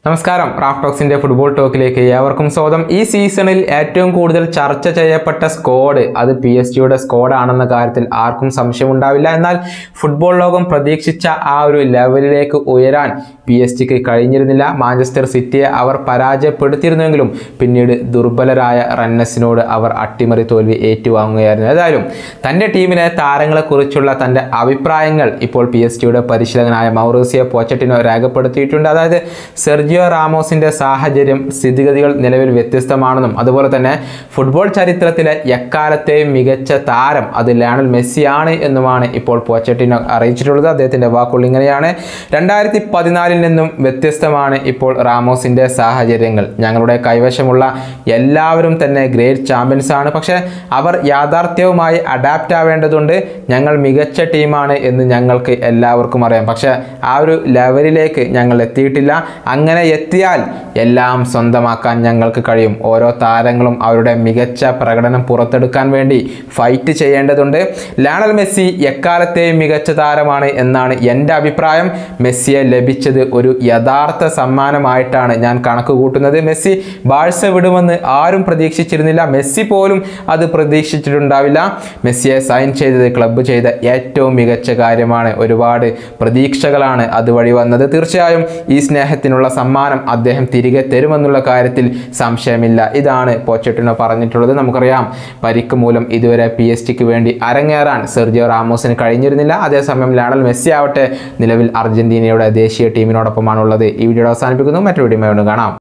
നമസ്കാരം Raf ടോക്സിന്റെ football ടോക്കിലേക്ക് ഏവർക്കും സ്വാഗതം ഈ സീസണിൽ ഏറ്റവും കൂടുതൽ ചർച്ച ചെയ്യപ്പെട്ട സ്ക്വാഡ് അത് പി എസ് ജിയുടെ സ്ക്വാഡ് ആണെന്ന കാര്യത്തിൽ ആർക്കും സംശയമുണ്ടാവില്ല എന്നാൽ ഫുട്ബോൾ ലോകം പ്രതീക്ഷിച്ച ആ ഒരു ലെവലിലേക്ക് ഉയരാൻ പി എസ് ജിക്ക് കഴിഞ്ഞിരുന്നില്ല മാഞ്ചസ്റ്റർ സിറ്റിയെ അവർ പരാജയപ്പെടുത്തിയിരുന്നെങ്കിലും പിന്നീട് ദുർബലരായ റന്നസിനോട് അവർ അട്ടിമറി തോൽവി ഏറ്റുവാങ്ങുകയായിരുന്നു ഏതായാലും തൻ്റെ ടീമിലെ താരങ്ങളെക്കുറിച്ചുള്ള തൻ്റെ അഭിപ്രായങ്ങൾ ഇപ്പോൾ പി എസ് ജിയുടെ പരിശീലകനായ മൗറീസിയോ പോച്ചറ്റിനോ രേഖപ്പെടുത്തിയിട്ടുണ്ട് അതായത് സെർജിയോ റാമോസിൻ്റെ സാഹചര്യം സ്ഥിതിഗതികൾ നിലവിൽ വ്യത്യസ്തമാണെന്നും അതുപോലെ തന്നെ ഫുട്ബോൾ ചരിത്രത്തിലെ എക്കാലത്തെയും മികച്ച താരം അത് ലയണൽ മെസ്സിയാണ് എന്നുമാണ് ഇപ്പോൾ പോച്ചറ്റിനോ അറിയിച്ചിട്ടുള്ളത് അദ്ദേഹത്തിൻ്റെ വാക്കുകൾ ഇങ്ങനെയാണ് രണ്ടായിരത്തി പതിനാലിൽ നിന്നും വ്യത്യസ്തമാണ് ഇപ്പോൾ റാമോസിൻ്റെ സാഹചര്യങ്ങൾ ഞങ്ങളുടെ കൈവശമുള്ള എല്ലാവരും തന്നെ ഗ്രേറ്റ് ചാമ്പ്യൻസ് ആണ് പക്ഷേ അവർ യാഥാർത്ഥ്യവുമായി അഡാപ്റ്റ് ആവേണ്ടതുണ്ട് ഞങ്ങൾ മികച്ച ടീമാണ് എന്ന് ഞങ്ങൾക്ക് എല്ലാവർക്കും അറിയാം പക്ഷേ ആ ഒരു ലെവലിലേക്ക് ഞങ്ങൾ എത്തിയിട്ടില്ല അങ്ങനെ എത്തിയാൽ എല്ലാം സ്വന്തമാക്കാൻ ഞങ്ങൾക്ക് കഴിയും ഓരോ താരങ്ങളും അവരുടെ മികച്ച പ്രകടനം പുറത്തെടുക്കാൻ വേണ്ടി ഫൈറ്റ് ചെയ്യേണ്ടതുണ്ട് ലാണൽ മെസ്സി എക്കാലത്തെയും മികച്ച താരമാണ് എന്നാണ് എൻ്റെ അഭിപ്രായം മെസ്സിയെ ലഭിച്ചത് ഒരു യഥാർത്ഥ സമ്മാനമായിട്ടാണ് ഞാൻ കണക്ക് കൂട്ടുന്നത് മെസ്സി ബാഴ്സ വിടുമെന്ന് ആരും പ്രതീക്ഷിച്ചിരുന്നില്ല മെസ്സി പോലും അത് പ്രതീക്ഷിച്ചിട്ടുണ്ടാവില്ല മെസ്സിയെ സൈൻ ചെയ്തത് ക്ലബ്ബ് ചെയ്ത ഏറ്റവും മികച്ച കാര്യമാണ് ഒരുപാട് പ്രതീക്ഷകളാണ് അതുവഴി വന്നത് തീർച്ചയായും ഈ സ്നേഹത്തിനുള്ള സമ്മാനം അദ്ദേഹം തിരികെ തരുമെന്നുള്ള കാര്യത്തിൽ സംശയമില്ല ഇതാണ് പോച്ചറ്റിനോ പറഞ്ഞിട്ടുള്ളത് നമുക്കറിയാം പരിക്ക് മൂലം ഇതുവരെ പി എസ് ടിക്ക് വേണ്ടി അരങ്ങേറാൻ സെർജിയോ റാമോസിന് കഴിഞ്ഞിരുന്നില്ല അതേസമയം ലാണൽ മെസ്സി ആവട്ടെ നിലവിൽ അർജന്റീനയുടെ ദേശീയ ടീമിനോടൊപ്പമാണുള്ളത് ഈ വീഡിയോ അവസാനിപ്പിക്കുന്നു മറ്റൊരു വീഡിയോ കാണാം